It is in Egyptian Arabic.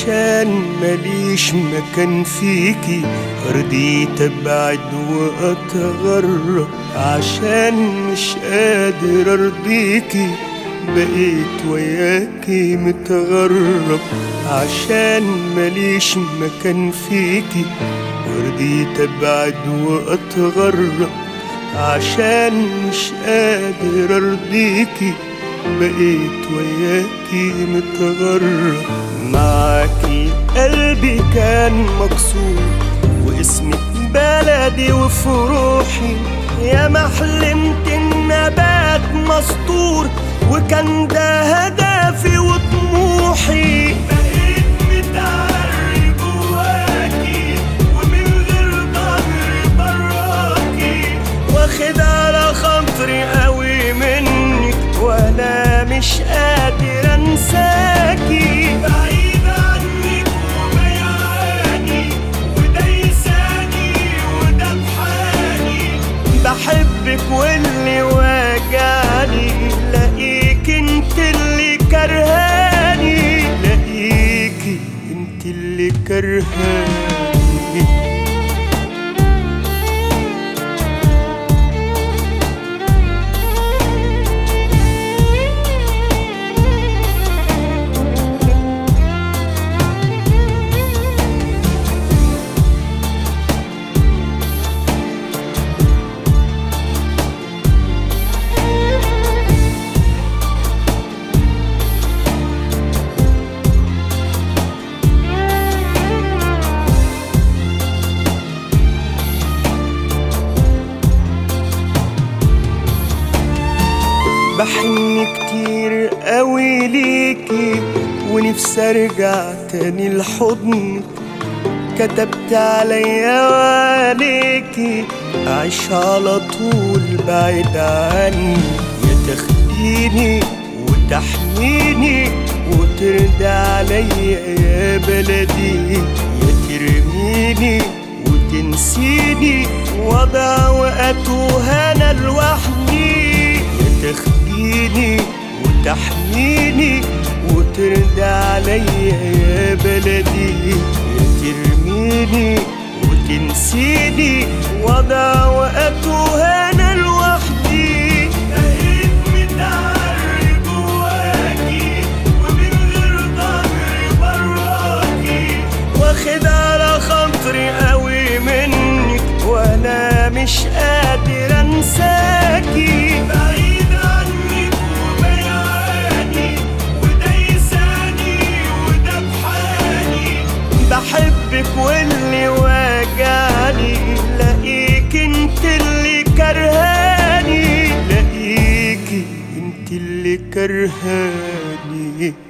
عشان ماليش مكان فيكي رضيت ابعد واتغرب عشان مش قادر ارضيكي بقيت وياكي متغرب عشان ماليش مكان فيكي ورضيت ابعد واتغرب عشان مش قادر ارضيكي بقيت وياكي متغرب معاكي قلبي كان مكسور واسمك بلدي وفي روحي يا ما حلمت النبات مسطور وكان ده هدفي وطموحي بقيت متعري جواكي ومن غير ضهري براكي واخد على خاطري قوي منك وانا مش قادر انساكي بعيد عنك وبيعاني ودايساني وده بحالي بحبك واللي واجعني لاقيك انت اللي كرهاني لاقيكي انت اللي كرهاني بحن كتير قوي ليكي ونفسي ارجع تاني لحضنك كتبت عليا وعليكي اعيش على طول بعيد عني يا تاخديني وتحميني وترضى عليا يا بلدي يا ترميني وتنسيني وضع وقته انا لوحدي يا تاخديني وتحميني وترضى عليا يا بلدي يا ترميني وتنسيني وضع وقته انا لوحدي بقيت متعري جواكي ومن غير ضهري براكي واخد على خاطري قوي منك وانا مش قادر انساكي بعيد عنك وبيعاني ودايساني وده بحالي بحبك واللي واجعني لاقيك انت اللي كرهاني لاقيكي انت اللي كرهاني